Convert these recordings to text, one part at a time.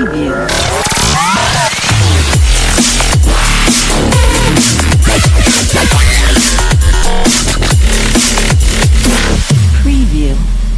Preview. Preview.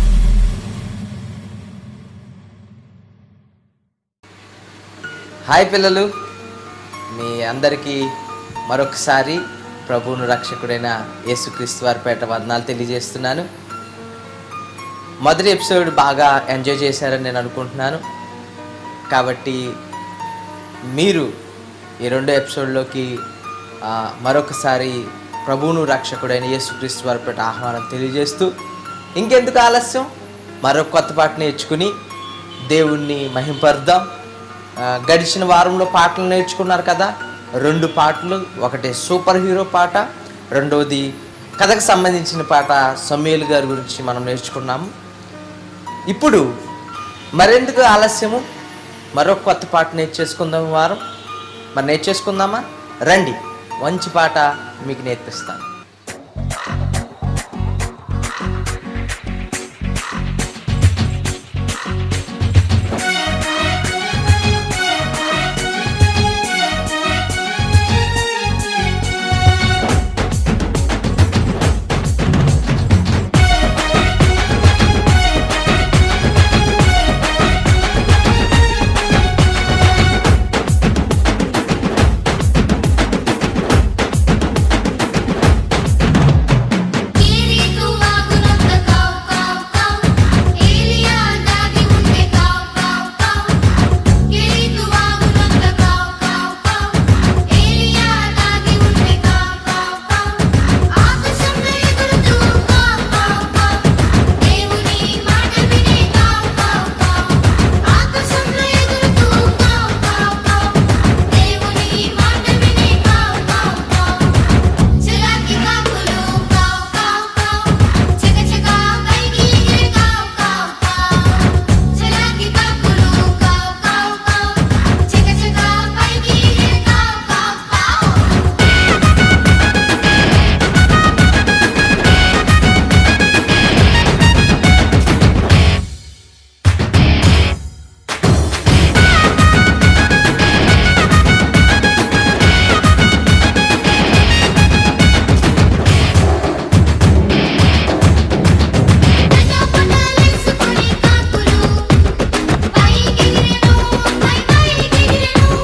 Hi పిల్లలు మీ అందరికీ మరొకసారి ప్రభువును రక్షకుడైన యేసుక్రీస్తు వారి పేట వందనాలు తెలియజేస్తున్నాను మొదటి ఎపిసోడ్ బాగా ఎంజాయ్ చేశారని నేను అనుకుంటున్నాను కాబట్టి మీరు ఈ రెండో ఎపిసోడ్లోకి ఆ, మరొకసారి ప్రభువును రక్షకుడైన యేసుక్రీస్తు వారి పేట ఆహ్వానం తెలియజేస్తూ ఇంకెందుకు ఆలస్యం మరొక కొత్త పాట నేర్చుకుని దేవుణ్ణి మహింపరుద్దాం ఆ, గడిచిన వారంలో పాటలు నేర్చుకున్నారు కదా రెండు పాటలు ఒకటి సూపర్ హీరో పాట రెండవది కథకు సంబంధించిన పాట సమీల్ గారి గురించి మనం నేర్చుకున్నాము ఇప్పుడు మరెందుకు ఆలస్యము మరొక కొత్త పాట నేర్చేసుకుందాం ఈ వారం మరి నేర్చేసుకుందామా రండి మంచి పాట మీకు నేర్పిస్తాను కిరీటు వాగునంత కావ్ కావ్ కావ్ ఏలియా దాగి ఉండే కావ్ కావ్ కావ్ కిరీటు వాగునంత కావ్ కావ్ కావ్ ఏలియా దాగి ఉండే కావ్ కావ్ కావ్ ఆకాశంలో ఎగురుతూ కావ్ కావ్ కావ్ దేవుని మాట వినే కావ్ కావ్ కావ్ ఆకాశంలో ఎగురుతూ కావ్ కావ్ కావ్ దేవుని మాట వినే కావ్ కావ్ కావ్ చలాకి కాకులు కావ్ కావ్ కావ్ చక చక పైకి ఎగిరే కావ్ కావ్ కావ్ చలాకి కాకులు కావ్ కావ్ కావ్ చక చక పైకి ఎగిరే కావ్ కావ్ కావ్ పటాలేసుకొని కాకులు పైకి ఎగిరెను పై పైకి ఎగిరెను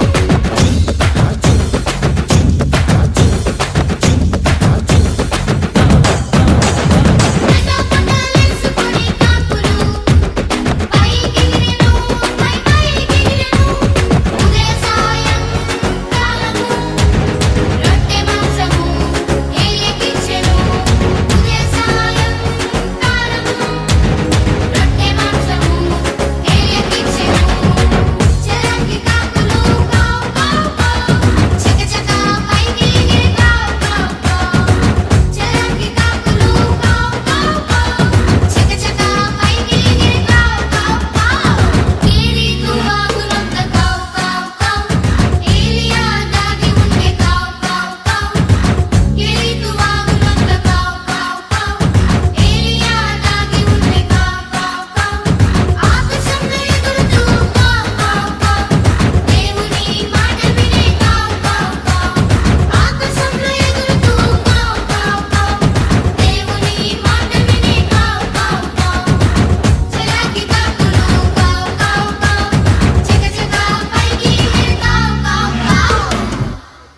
పటాలేసుకొని కాకులు పైకి ఎగిరెను పై పైకి ఎగిరెను ఉదయ సాయం కాలము రొట్టె మాంసము ఏలికిచ్చెను ఉదయ సాయం కాలము రొట్టె మాంసము ఏలికిచ్చెను చలాకి కాకులు కావ్ కావ్ కావ్ చక చక పైకి ఎగిరే కావ్ కావ్ కావ్ చలాకి కాకులు కావ్ కావ్ కావ్ చక చక పైకి ఎగిరే కావ్ కావ్ కావ్ కిరీటు వాగునంత కావ్ కావ్ కావ్ ఏలియా దాగి ఉండే కావ్ కావ్ కావ్ కిరీటు వాగునంత కావ్ కావ్ కావ్ ఏలియా దాగి ఉండే కావ్ కావ్ కావ్ ఆకాశంలో ఎగురుతూ కావ్ కావ్ కావ్ దేవుని మాట వినే కావ్ కావ్ కావ్ ఆకాశంలో ఎగురుతూ కావ్ కావ్ కావ్ దేవుని మాట వినే కావ్ కావ్ కావ్ చలాకి కాకులు కావ్ కావ్ కావ్ చక చక పైకి ఎగిరే కావ్ కావ్ కావ్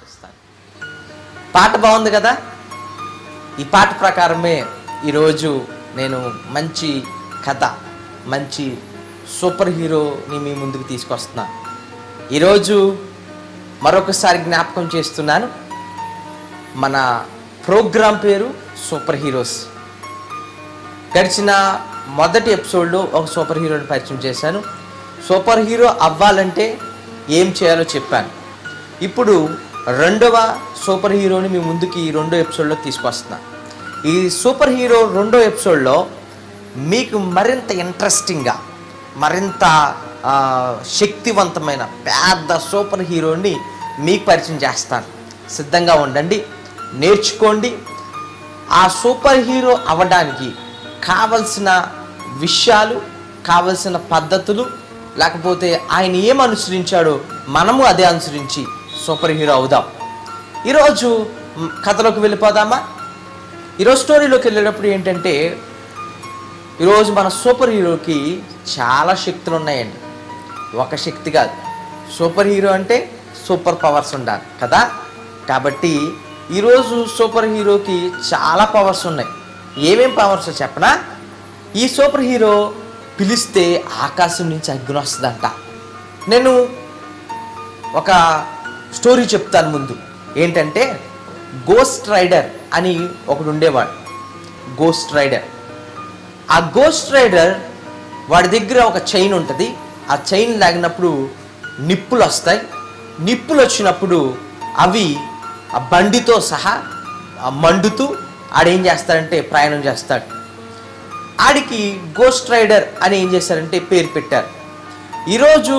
పాట బాగుంది కదా ఈ పాట ప్రకారమే ఈరోజు నేను మంచి కథ మంచి సూపర్ హీరోని మీ ముందుకు తీసుకొస్తున్నా ఈరోజు మరొకసారి జ్ఞాపకం చేస్తున్నాను మన ప్రోగ్రాం పేరు సూపర్ హీరోస్ గడిచిన మొదటి ఎపిసోడ్లో ఒక సూపర్ హీరోని పరిచయం చేశాను సూపర్ హీరో అవ్వాలంటే ఏం చేయాలో చెప్పాను ఇప్పుడు రెండవ సూపర్ హీరోని మీ ముందుకి ఈ రెండో ఎపిసోడ్లో తీసుకొస్తున్నా ఈ సూపర్ హీరో రెండో ఎపిసోడ్లో మీకు మరింత ఇంట్రెస్టింగ్గా మరింత ఆ, శక్తివంతమైన పెద్ద సూపర్ హీరోని మీకు పరిచయం చేస్తాను సిద్ధంగా ఉండండి నేర్చుకోండి ఆ సూపర్ హీరో అవ్వడానికి కావలసిన విషయాలు కావలసిన పద్ధతులు లేకపోతే ఆయన ఏం అనుసరించాడో మనము అదే అనుసరించి సూపర్ హీరో అవుదాం ఈరోజు మ్, కథలోకి వెళ్ళిపోదామా ఈరోజు స్టోరీలోకి వెళ్ళేటప్పుడు ఏంటంటే ఈరోజు మన సూపర్ హీరోకి చాలా శక్తులు ఉన్నాయండి ఒక శక్తి కాదు సూపర్ హీరో అంటే సూపర్ పవర్స్ ఉండాలి కదా కాబట్టి ఈరోజు సూపర్ హీరోకి చాలా పవర్స్ ఉన్నాయి ఏమేం పవర్స్ చెప్పనా ఈ సూపర్ హీరో పిలిస్తే ఆకాశం నుంచి అగ్ని వస్తుందంట నేను ఒక స్టోరీ చెప్తాను ముందు ఏంటంటే గోస్ట్ రైడర్ అని ఒకడు ఉండేవాడు గోస్ట్ రైడర్ ఆ గోస్ట్ రైడర్ వాడి దగ్గర ఒక చైన్ ఉంటుంది ఆ చైన్ లాగినప్పుడు నిప్పులు వస్తాయి నిప్పులు వచ్చినప్పుడు అవి ఆ బండితో సహా ఆ మండుతూ ఆడేం చేస్తాడంటే ప్రయాణం చేస్తాడు ఆడికి గోస్ట్ రైడర్ అని ఏం చేశారంటే పేరు పెట్టారు ఈరోజు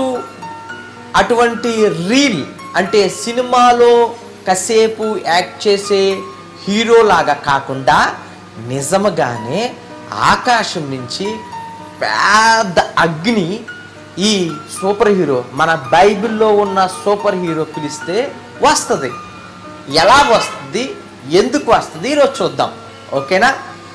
అటువంటి రీల్ అంటే సినిమాలో కాసేపు యాక్ట్ చేసే హీరో లాగా కాకుండా నిజముగానే ఆకాశం నుంచి పెద్ద అగ్ని ఈ సూపర్ హీరో మన బైబిల్లో ఉన్న సూపర్ హీరో పిలిస్తే వస్తుంది ఎలా వస్తుంది ఎందుకు వస్తుంది ఈరోజు చూద్దాం ఓకేనా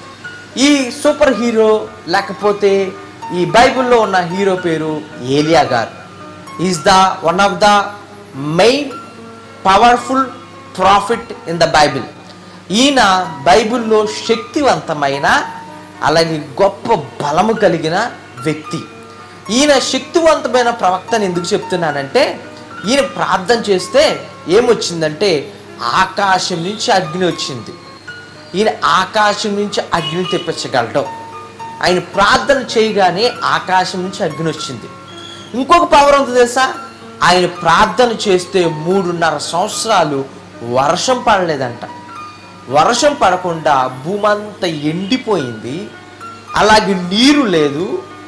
ఈ సూపర్ హీరో లేకపోతే ఈ బైబిల్లో ఉన్న హీరో పేరు ఏలియా గారు is the one of the main powerful prophet in the Bible ఈయన బైబిల్లో శక్తివంతమైన అలాగే గొప్ప బలము కలిగిన వ్యక్తి ఈయన శక్తివంతమైన ప్రవక్తని ఎందుకు చెప్తున్నానంటే ఈయన ప్రార్థన చేస్తే ఏమొచ్చిందంటే ఆకాశం నుంచి అగ్ని వచ్చింది ఈయన ఆకాశం నుంచి అగ్ని తెప్పించగలడు ఆయన ప్రార్థన చేయగానే ఆకాశం నుంచి అగ్ని వచ్చింది ఇంకొక పవర్ ఉంది తెలుసా ఆయన ప్రార్థన చేస్తే మూడున్నర సంవత్సరాలు వర్షం పడలేదంట వర్షం పడకుండా భూమంతా ఎండిపోయింది అలాగే నీరు లేదు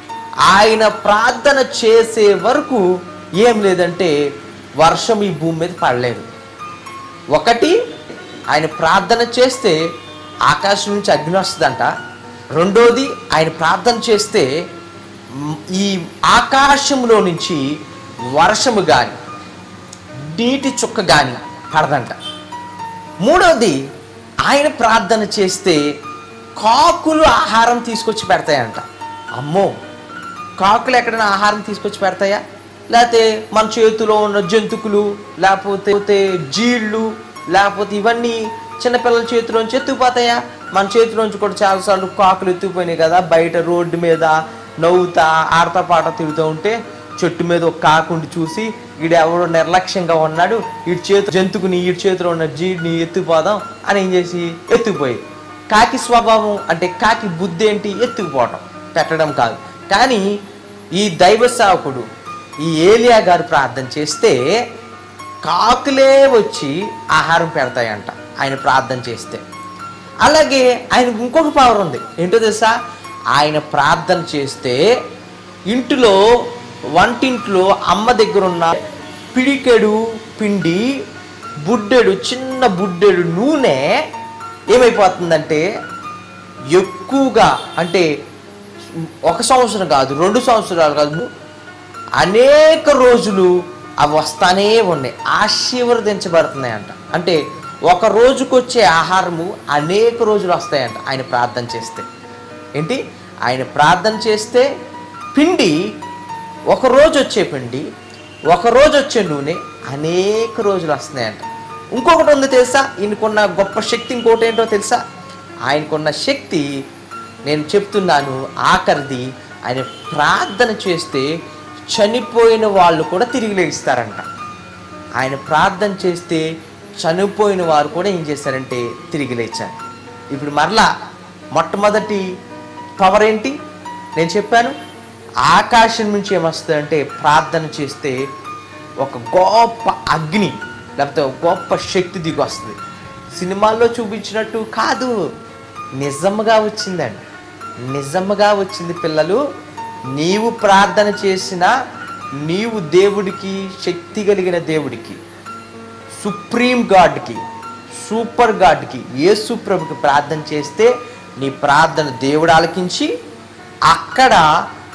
ఆయన ప్రార్థన చేసే వరకు ఏం లేదంటే వర్షం ఈ భూమి మీద పడలేదు ఒకటి ఆయన ప్రార్థన చేస్తే ఆకాశం నుంచి అగ్ని వస్తుందంట రెండోది ఆయన ప్రార్థన చేస్తే మ్, ఈ ఆకాశంలో నుంచి వర్షము కానీ నీటి చుక్క కానీ పడదంట మూడోది ఆయన ప్రార్థన చేస్తే కాకులు ఆహారం తీసుకొచ్చి పెడతాయంట అమ్మో కాకులు ఎక్కడైనా ఆహారం తీసుకొచ్చి పెడతాయా లేకపోతే మన చేతిలో ఉన్న జంతుకులు లేకపోతే జీళ్ళు లేకపోతే ఇవన్నీ చిన్నపిల్లల చేతిలోంచి ఎత్తుకుపోతాయా మన చేతిలోంచి కూడా చాలాసార్లు కాకులు ఎత్తుకుపోయినాయి కదా బయట రోడ్డు మీద నవ్వుతా ఆడతా పాట తిరుగుతూ ఉంటే చెట్టు మీద ఒక కాకుండి చూసి ఈడు ఎవడో నిర్లక్ష్యంగా ఉన్నాడు ఈడు చేతి జంతుకుని ఈడు చేతిలో ఉన్న జీడిని ఎత్తుకుపోదాం అని ఏం చేసి ఎత్తుకుపోయి కాకి స్వభావం అంటే కాకి బుద్ధి ఏంటి ఎత్తుకుపోవటం పెట్టడం కాదు కానీ ఈ దైవ సేవకుడు ఈ ఏలియా గారు ప్రార్థన చేస్తే కాకులే వచ్చి ఆహారం పెడతాయంట ఆయన ప్రార్థన చేస్తే అలాగే ఆయనకు ఇంకొక పవర్ ఉంది ఏంటో తెలుసా ఆయన ప్రార్థన చేస్తే ఇంటిలో వంటింట్లో అమ్మ దగ్గర ఉన్న పిడికెడు పిండి బుడ్డెడు చిన్న బుడ్డెడు నూనె ఏమైపోతుందంటే ఎక్కువగా అంటే ఒక సంవత్సరం కాదు రెండు సంవత్సరాలు కాదు అనేక రోజులు అవి వస్తానే ఉన్నాయి ఆశీర్వదించబడుతున్నాయి అంట అంటే ఒక రోజుకు వచ్చే ఆహారము అనేక రోజులు వస్తాయంట ఆయన ప్రార్థన చేస్తే ఏంటి ఆయన ప్రార్థన చేస్తే పిండి ఒక రోజు వచ్చే పిండి ఒక రోజు వచ్చే నూనె అనేక రోజులు వస్తున్నాయంట ఇంకొకటి ఉంది తెలుసా ఈయనకున్న గొప్ప శక్తి ఇంకోటి ఏంటో తెలుసా ఆయనకున్న శక్తి నేను చెప్తున్నాను ఆఖరిది ఆయన ప్రార్థన చేస్తే చనిపోయిన వాళ్ళు కూడా తిరిగి లేస్తారంట ఆయన ప్రార్థన చేస్తే చనిపోయిన వారు కూడా ఏం చేశారంటే తిరిగి లేచారు ఇప్పుడు మరలా మొట్టమొదటి పవర్ ఏంటి నేను చెప్పాను ఆకాశం నుంచి ఏమొస్తుందంటే ప్రార్థన చేస్తే ఒక గొప్ప అగ్ని లేకపోతే ఒక గొప్ప శక్తి దిగి వస్తుంది సినిమాల్లో చూపించినట్టు కాదు నిజముగా వచ్చిందండి నిజముగా వచ్చింది పిల్లలు నీవు ప్రార్థన చేసిన నీవు దేవుడికి శక్తి కలిగిన దేవుడికి సుప్రీం గాడ్కి సూపర్ గాడ్కి యేసు ప్రభుకి ప్రార్థన చేస్తే నీ ప్రార్థన దేవుడు ఆలకించి అక్కడ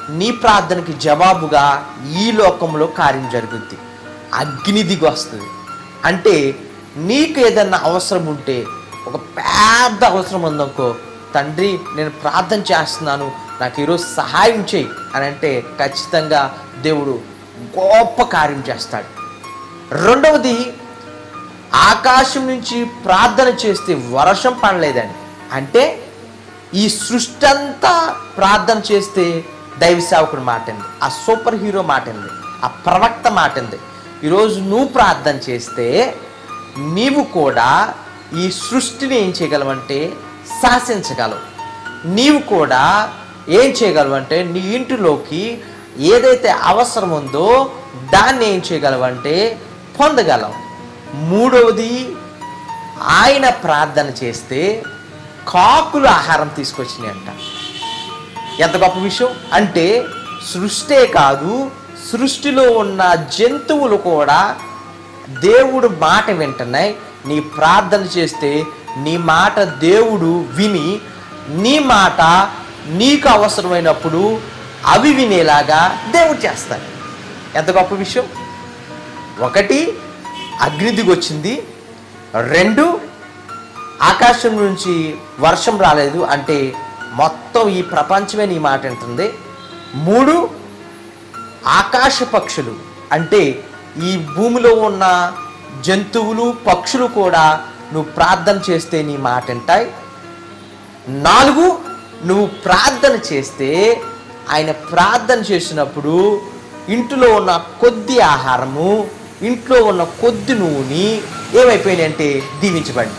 నీ ప్రార్థనకి జవాబుగా ఈ లోకంలో కార్యం జరుగుద్ది అగ్ని దిగి వస్తుంది అంటే నీకు ఏదన్నా అవసరం ఉంటే ఒక పెద్ద అవసరం ఉందనుకో తండ్రి నేను ప్రార్థన చేస్తున్నాను నాకు ఈరోజు సహాయం చేయి అని అంటే ఖచ్చితంగా దేవుడు గొప్ప కార్యం చేస్తాడు రెండవది ఆకాశం నుంచి ప్రార్థన చేస్తే వర్షం పడలేదండి అంటే ఈ సృష్టి అంతా ప్రార్థన చేస్తే దైవ సేవకుడు మాటింది ఆ సూపర్ హీరో మాటింది ఆ ప్రవక్త మాటింది ఈరోజు నువ్వు ప్రార్థన చేస్తే నీవు కూడా ఈ సృష్టిని ఏం చేయగలవంటే శాసించగలవు నీవు కూడా ఏం చేయగలవంటే నీ ఇంటిలోకి ఏదైతే అవసరం ఉందో దాన్ని ఏం చేయగలవంటే పొందగలవు మూడవది ఆయన ప్రార్థన చేస్తే కాకులు ఆహారం తీసుకొచ్చినాయి అంట ఎంత గొప్ప విషయం అంటే సృష్టే కాదు సృష్టిలో ఉన్న జంతువులు కూడా దేవుడు మాట వింటున్నాయి నీ ప్రార్థన చేస్తే నీ మాట దేవుడు విని నీ మాట నీకు అవసరమైనప్పుడు అవి వినేలాగా దేవుడు చేస్తాడు ఎంత గొప్ప విషయం ఒకటి అగ్ని దిగొచ్చింది రెండు ఆకాశం నుంచి వర్షం రాలేదు అంటే మొత్తం ఈ ప్రపంచమే నీ మాట వింటుంది మూడు ఆకాశ పక్షులు అంటే ఈ భూమిలో ఉన్న జంతువులు పక్షులు కూడా నువ్వు ప్రార్థన చేస్తే నీ మాట వింటాయి నాలుగు నువ్వు ప్రార్థన చేస్తే ఆయన ప్రార్థన చేసినప్పుడు ఇంట్లో ఉన్న కొద్ది ఆహారము ఇంట్లో ఉన్న కొద్ది నువ్వుని ఏమైపోయినాయి అంటే దీవించబడి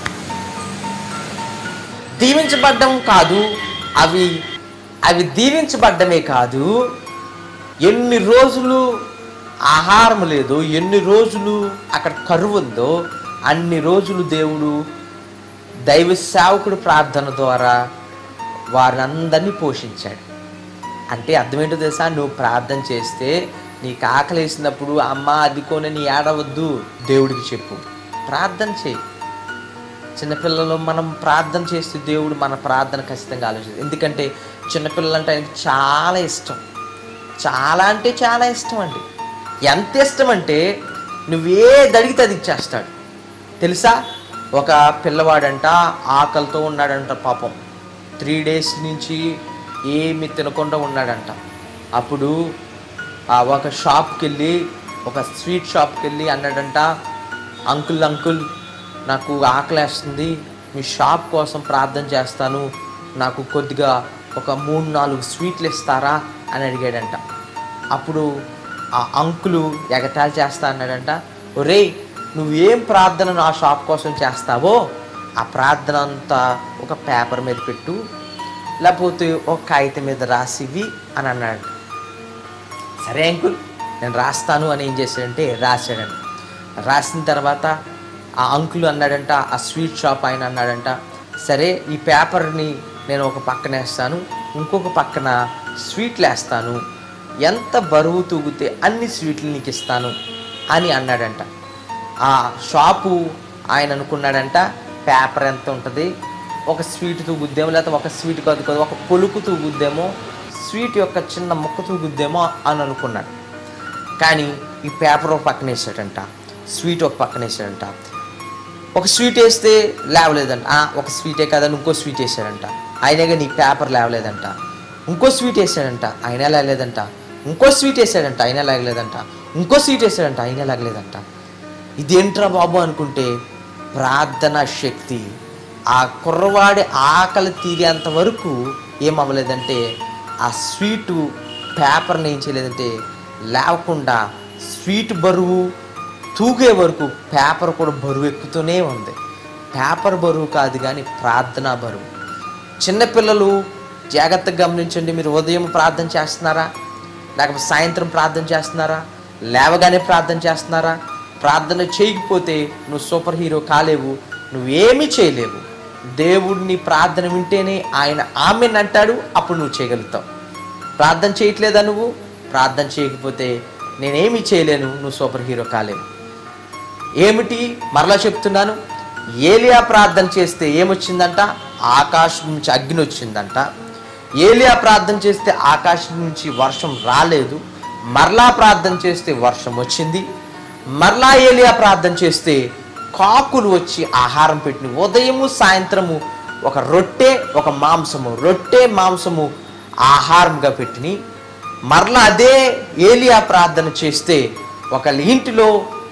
దీవించబడ్డం కాదు అవి అవి దీవించబడ్డమే కాదు ఎన్ని రోజులు ఆహారం లేదు ఎన్ని రోజులు అక్కడ కరువు ఉందో అన్ని రోజులు దేవుడు దైవ సేవకుడు ప్రార్థన ద్వారా వారిని అందరినీ పోషించాడు అంటే అర్థం ఏంటో తెలుసా నువ్వు ప్రార్థన చేస్తే నీకు ఆకలి వేసినప్పుడు అమ్మ అది కొని నీ ఏడవద్దు దేవుడికి చెప్పు ప్రార్థన చేయి చిన్నపిల్లలు మనం ప్రార్థన చేస్తే దేవుడు మన ప్రార్థన ఖచ్చితంగా ఆలోచిస్తుంది ఎందుకంటే చిన్నపిల్లలు అంటే ఆయనకి చాలా ఇష్టం చాలా అంటే చాలా ఇష్టం అండి ఎంత ఇష్టం అంటే నువ్వే అడిగితే అది ఇచ్చేస్తాడు తెలుసా ఒక పిల్లవాడంట ఆకలితో ఉన్నాడంట పాపం త్రీ డేస్ నుంచి ఏమి తినకుండా ఉన్నాడంట అప్పుడు ఆ ఒక షాప్కి వెళ్ళి ఒక స్వీట్ షాప్కి వెళ్ళి అన్నాడంట అంకుల్ అంకుల్ నాకు ఆకలేస్తుంది మీ షాప్ కోసం ప్రార్థన చేస్తాను నాకు కొద్దిగా ఒక మూడు నాలుగు స్వీట్లు ఇస్తారా అని అడిగాడంట అప్పుడు ఆ అంకులు ఎగతాళి చేస్తా అన్నాడంట ఒరేయ్ నువ్వేం ప్రార్థన నా షాప్ కోసం చేస్తావో ఆ ప్రార్థన అంతా ఒక పేపర్ మీద పెట్టు లేకపోతే ఒక కాగితం మీద రాసివి అని అన్నాడు సరే అంకుల్ నేను రాస్తాను అని ఏం చేశాడంటే రాశాడంట రాసిన తర్వాత ఆ అంకుల్ అన్నాడంట ఆ స్వీట్ షాప్ ఆయన అన్నాడంట సరే ఈ పేపర్ని నేను ఒక పక్కన వేస్తాను ఇంకొక పక్కన స్వీట్లు వేస్తాను ఎంత బరువు తూగితే అన్ని స్వీట్లు నీకు ఇస్తాను అని అన్నాడంట ఆ షాపు ఆయన అనుకున్నాడంట పేపర్ ఎంత ఉంటుంది ఒక స్వీట్ తూగుద్దేమో లేకపోతే ఒక స్వీట్ కాదు కాదు ఒక పొలుకు తూగుద్దేమో స్వీట్ యొక్క చిన్న ముక్క తూగుద్దేమో అని అనుకున్నాడు కానీ ఈ పేపర్ ఒక పక్కన వేసాడంట స్వీట్ ఒక పక్కన వేసాడంట ఒక స్వీట్ వేస్తే లేవలేదంట ఆ, ఒక స్వీటే కదా ఇంకో స్వీట్ వేసాడంట అయినా నీ పేపర్ లేవలేదంట ఇంకో స్వీట్ వేసాడంట అయినా లేగలేదంట ఇంకో స్వీట్ వేసాడంట అయినా లేగలేదంట ఇంకో స్వీట్ వేసాడంట అయినా లేగలేదంట ఇదేంట్రా బాబు అనుకుంటే ప్రార్థన శక్తి ఆ కుర్రవాడి ఆకలి తీరేంత వరకు ఏమవ్వలేదంటే ఆ స్వీటు పేపర్ని ఏం చేయలేదంటే లేవకుండా స్వీట్ బరువు తూగే వరకు పేపర్ కూడా బరువు ఎక్కుతూనే ఉంది పేపర్ బరువు కాదు కానీ ప్రార్థన బరువు చిన్నపిల్లలు జాగ్రత్తగా గమనించండి మీరు ఉదయం ప్రార్థన చేస్తున్నారా లేకపోతే సాయంత్రం ప్రార్థన చేస్తున్నారా లేవగానే ప్రార్థన చేస్తున్నారా ప్రార్థన చేయకపోతే నువ్వు సూపర్ హీరో కాలేవు నువ్వేమీ చేయలేవు దేవుడిని ప్రార్థన వింటేనే ఆయన ఆమెను అంటాడు అప్పుడు నువ్వు చేయగలుగుతావు ప్రార్థన చేయట్లేదా నువ్వు ప్రార్థన చేయకపోతే నేనేమీ చేయలేను నువ్వు సూపర్ హీరో కాలేవు ఏమిటి మరలా చెప్తున్నాను ఏలియా ప్రార్థన చేస్తే ఏమొచ్చిందంట ఆకాశం నుంచి అగ్ని వచ్చిందంట ఏలియా ప్రార్థన చేస్తే ఆకాశం నుంచి వర్షం రాలేదు మరలా ప్రార్థన చేస్తే వర్షం వచ్చింది మరలా ఏలియా ప్రార్థన చేస్తే కాకులు వచ్చి ఆహారం పెట్టిన ఉదయము సాయంత్రము ఒక రొట్టె ఒక మాంసము రొట్టె మాంసము ఆహారంగా పెట్టిని మరలా అదే ఏలియా ప్రార్థన చేస్తే ఒకళ్ళ ఇంటిలో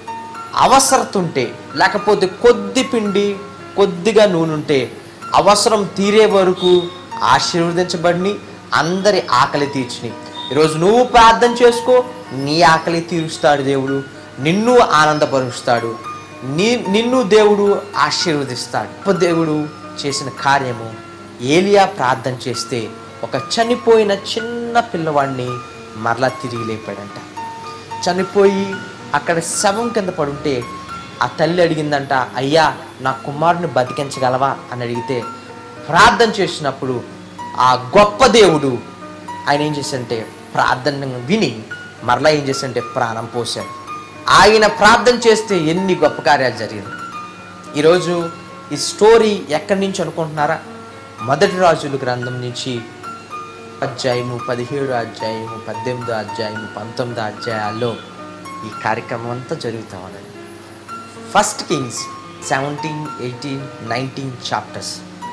అవసరత ఉంటే లేకపోతే కొద్ది పిండి కొద్దిగా నూనె ఉంటే అవసరం తీరే వరకు ఆశీర్వదించబడిని అందరి ఆకలి తీర్చిని ఈరోజు నువ్వు ప్రార్థన చేసుకో నీ ఆకలి తీరుస్తాడు దేవుడు నిన్ను ఆనందపరుస్తాడు నీ నిన్ను దేవుడు ఆశీర్వదిస్తాడు గొప్ప దేవుడు చేసిన కార్యము ఏలియా ప్రార్థన చేస్తే ఒక చనిపోయిన చిన్న పిల్లవాడిని మరలా తిరిగి లేపాడంట చనిపోయి అక్కడ శవం కింద పడుంటే ఆ తల్లి అడిగిందంట అయ్యా నా కుమారుని బతికించగలవా అని అడిగితే ప్రార్థన చేసినప్పుడు ఆ గొప్ప దేవుడు ఆయన ఏం చేశాడంటే ప్రార్థన విని మరలా ఏం చేశాడంటే ప్రాణం పోశాడు ఆయన ప్రార్థన చేస్తే ఎన్ని గొప్ప కార్యాలు జరిగింది ఈరోజు ఈ స్టోరీ ఎక్కడి నుంచి అనుకుంటున్నారా మొదటి రాజుల గ్రంథం నుంచి అధ్యాయము పదిహేడు అధ్యాయము పద్దెనిమిదో అధ్యాయము పంతొమ్మిదో అధ్యాయాల్లో ఈ కార్యక్రమం అంతా జరుగుతూ ఉన్నది first Kings seventeen eighteen nineteen chapters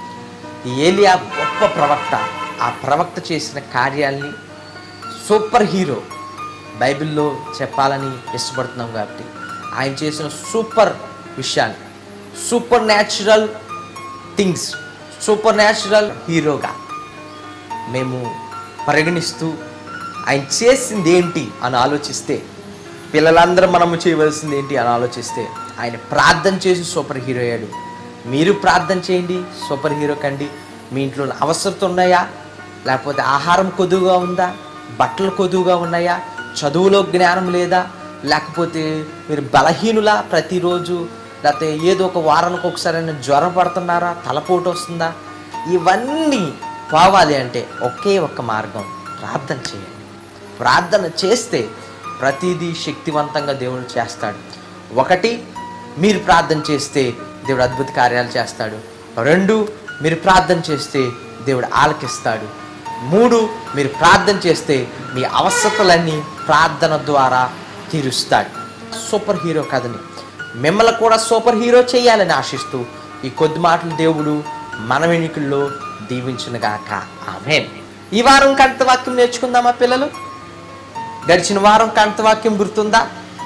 ఈ ఏలియా గొప్ప ప్రవక్త ఆ ప్రవక్త చేసిన కార్యాల్ని సూపర్ హీరో బైబిల్లో చెప్పాలని ఇష్టపడుతున్నాం కాబట్టి ఆయన చేసిన సూపర్ విషయాలు supernatural things supernatural హీరోగా మేము పరిగణిస్తూ ఆయన చేసింది ఏంటి అని ఆలోచిస్తే పిల్లలందరూ మనము చేయవలసింది ఏంటి అని ఆలోచిస్తే ఆయన ప్రార్థన చేసి సూపర్ హీరో అయ్యాడు మీరు ప్రార్థన చేయండి సూపర్ హీరో కండి మీ ఇంట్లో అవసరత ఉన్నాయా లేకపోతే ఆహారం కొదువుగా ఉందా బట్టలు కొదువుగా ఉన్నాయా చదువులో జ్ఞానం లేదా లేకపోతే మీరు బలహీనులా ప్రతిరోజు లేకపోతే ఏదో ఒక వారానికి ఒకసారి జ్వరం పడుతున్నారా తలపోటు వస్తుందా ఇవన్నీ పోవాలి అంటే ఒకే ఒక్క మార్గం ప్రార్థన చేయండి ప్రార్థన చేస్తే ప్రతిదీ శక్తివంతంగా దేవుడు చేస్తాడు ఒకటి మీరు ప్రార్థన చేస్తే దేవుడు అద్భుత కార్యాలు చేస్తాడు రెండు మీరు ప్రార్థన చేస్తే దేవుడు ఆలకిస్తాడు మూడు మీరు ప్రార్థన చేస్తే మీ అవసరతలన్నీ ప్రార్థన ద్వారా తీరుస్తాడు సూపర్ హీరో కథని మిమ్మల్ని కూడా సూపర్ హీరో చేయాలని ఆశిస్తూ ఈ కొద్ది మాటలు దేవుడు మన వెనుకల్లో దీవించునుగాక ఆమె ఈ వారం కంటవాక్యం నేర్చుకుందామా పిల్లలు గడిచిన వారం కంటవాక్యం గుర్తుందా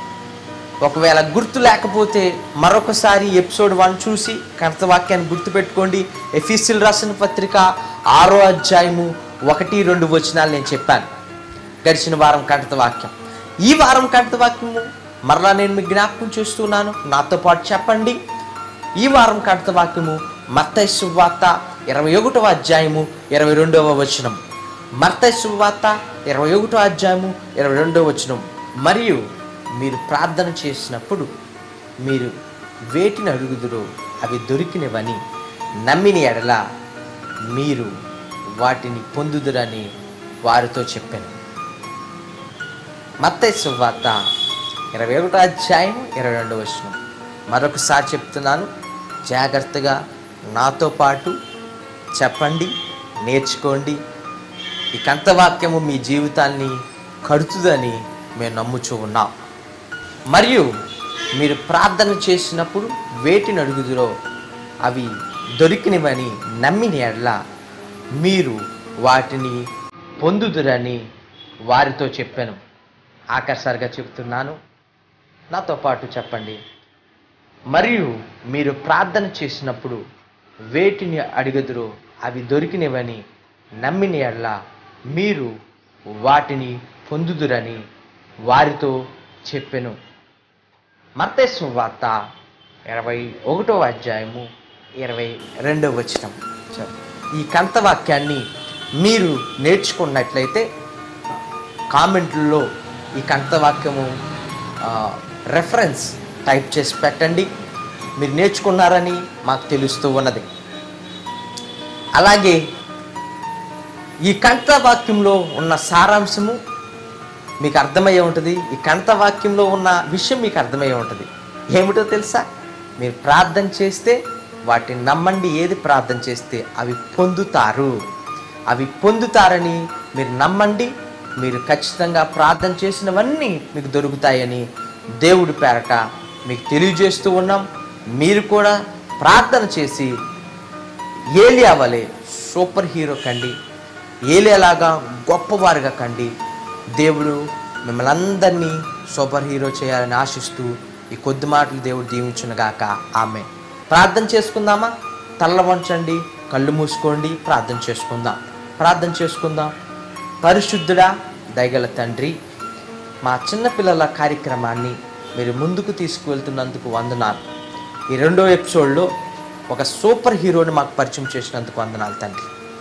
ఒకవేళ గుర్తు లేకపోతే మరొకసారి ఎపిసోడ్ వన్ చూసి కంటవాక్యాన్ని గుర్తుపెట్టుకోండి ఎఫీసిల్ రాసిన పత్రిక ఆరో అధ్యాయము ఒకటి రెండు వచనాలు నేను చెప్పాను గడిచిన వారం కంటవాక్యం ఈ వారం కంటవాక్యము మరలా నేను మీకు జ్ఞాపకం చేస్తున్నాను నాతో పాటు చెప్పండి ఈ వారం కంటవాక్యము మత్తయి సువార్త ఇరవై ఒకటవ అధ్యాయము ఇరవై రెండవ వచనం మత్తయి సువార్త ఇరవై ఒకటో అధ్యాయము ఇరవై రెండవ వచనం మరియు మీరు ప్రార్థన చేసినప్పుడు మీరు వేటిని అడుగుదురో అవి దొరికినవని నమ్మిన ఎడల మీరు వాటిని పొందుదురని వారితో చెప్పాను మత్తయి సువార్త ఇరవై ఒకటో అధ్యాయం ఇరవై రెండవ వచనం మరొకసారి చెప్తున్నాను జాగ్రత్తగా నాతో పాటు చెప్పండి నేర్చుకోండి ఈ కంతవాక్యము మీ జీవితాన్ని కడుతుందని మేము నమ్ముచూ ఉన్నాం మరియు మీరు ప్రార్థన చేసినప్పుడు వేటిని అడుగుదురో అవి దొరికినవని నమ్మిన ఎడల మీరు వాటిని పొందుదురని వారితో చెప్పాను ఆఖరిసారిగా చెప్తున్నాను నాతో పాటు చెప్పండి మరియు మీరు ప్రార్థన చేసినప్పుడు వేటిని అడుగుదురో అవి దొరికినవని నమ్మిన ఎడల మీరు వాటిని పొందుదురని వారితో చెప్పెను మత్తేశ్వ వార్త ఇరవై ఒకటో అధ్యాయము ఇరవై రెండవ వచనం చ- ఈ కంతవాక్యాన్ని మీరు నేర్చుకున్నట్లయితే కామెంట్లలో ఈ కంతవాక్యము రెఫరెన్స్ టైప్ చేసి పెట్టండి మీరు నేర్చుకున్నారని మాకు తెలుస్తూ ఉన్నది అలాగే ఈ కంఠవాక్యంలో ఉన్న సారాంశము మీకు అర్థమయ్యే ఉంటుంది ఈ కంఠవాక్యంలో ఉన్న విషయం మీకు అర్థమయ్యే ఉంటుంది ఏమిటో తెలుసా మీరు ప్రార్థన చేస్తే వాటిని నమ్మండి ఏది ప్రార్థన చేస్తే అవి పొందుతారు అవి పొందుతారని మీరు నమ్మండి మీరు ఖచ్చితంగా ప్రార్థన చేసినవన్నీ మీకు దొరుకుతాయని దేవుడి పేరట మీకు తెలియజేస్తూ ఉన్నాం మీరు కూడా ప్రార్థన చేసి ఏలియా వలె సూపర్ హీరో కండి ఏలియాలాగా గొప్పవారుగా కండి దేవుడు మిమ్మల్ని అందరినీ సూపర్ హీరో చేయాలని ఆశిస్తూ ఈ కొద్ది మాటలు దేవుడు దీవించునుగాక ఆమె ప్రార్థన చేసుకుందామా తల్ల వంచండి కళ్ళు మూసుకోండి ప్రార్థన చేసుకుందాం ప్రార్థన చేసుకుందాం పరిశుద్ధుడా దయగల తండ్రి మా చిన్నపిల్లల కార్యక్రమాన్ని మీరు ముందుకు తీసుకువెళ్తున్నందుకు వందనాలు ఈ రెండో ఎపిసోడ్లో ఒక సూపర్ హీరోని మాకు పరిచయం చేసినందుకు వందనాలు తండ్రి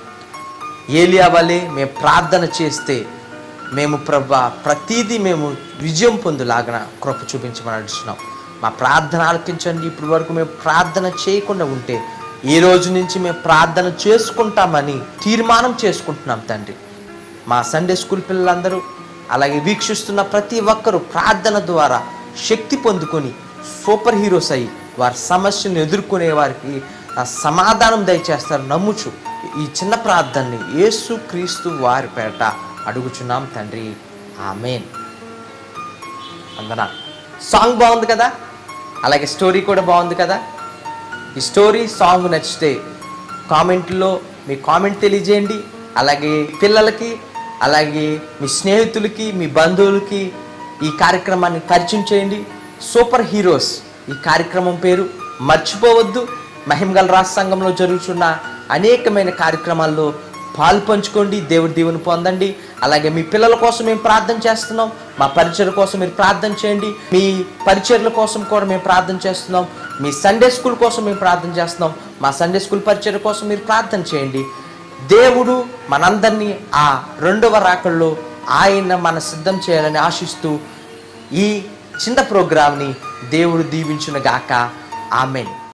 ఏలియా వలె మేము ప్రార్థన చేస్తే మేము ప్రభా ప్రతీదీ మేము విజయం పొందులాగన కృప చూపించమని అడుగుతున్నాం మా ప్రార్థన ఆలకించండి ఇప్పటి వరకు మేము ప్రార్థన చేయకుండా ఉంటే ఈ రోజు నుంచి మేము ప్రార్థన చేసుకుంటామని తీర్మానం చేసుకుంటున్నాం తండ్రి మా సండే స్కూల్ పిల్లలందరూ అలాగే వీక్షిస్తున్న ప్రతి ఒక్కరూ ప్రార్థన ద్వారా శక్తి పొందుకొని సూపర్ హీరోస్ అయ్యి వారి సమస్యను ఎదుర్కొనే వారికి ఆ సమాధానం దయచేస్తారు నమ్ముచు ఈ చిన్న ప్రార్థనని యేసు క్రీస్తు వారి పేట అడుగుచున్నాం తండ్రి ఆమెన్ అందన సాంగ్ బాగుంది కదా అలాగే స్టోరీ కూడా బాగుంది కదా ఈ స్టోరీ సాంగ్ నచ్చితే కామెంట్లో మీ కామెంట్ తెలియజేయండి అలాగే పిల్లలకి అలాగే మీ స్నేహితులకి మీ బంధువులకి ఈ కార్యక్రమాన్ని పరిచయం చేయండి సూపర్ హీరోస్ ఈ కార్యక్రమం పేరు మర్చిపోవద్దు మహిమగల రాష్ట్ర సంఘంలో జరుగుతున్న అనేకమైన కార్యక్రమాల్లో పాలు పంచుకోండి దేవుడి దీవెని పొందండి అలాగే మీ పిల్లల కోసం మేము ప్రార్థన చేస్తున్నాం మా పరిచయం కోసం మీరు ప్రార్థన చేయండి మీ పరిచర్ల కోసం కూడా మేము ప్రార్థన చేస్తున్నాం మీ సండే స్కూల్ కోసం మేము ప్రార్థన చేస్తున్నాం మా సండే స్కూల్ పరిచయం కోసం మీరు ప్రార్థన చేయండి దేవుడు మనందరినీ ఆ రెండవ రాకల్లో ఆయన మన సిద్ధం చేయాలని ఆశిస్తూ ఈ చిన్న ప్రోగ్రామ్ని దేవుడు దీవించును గాక ఆమెన్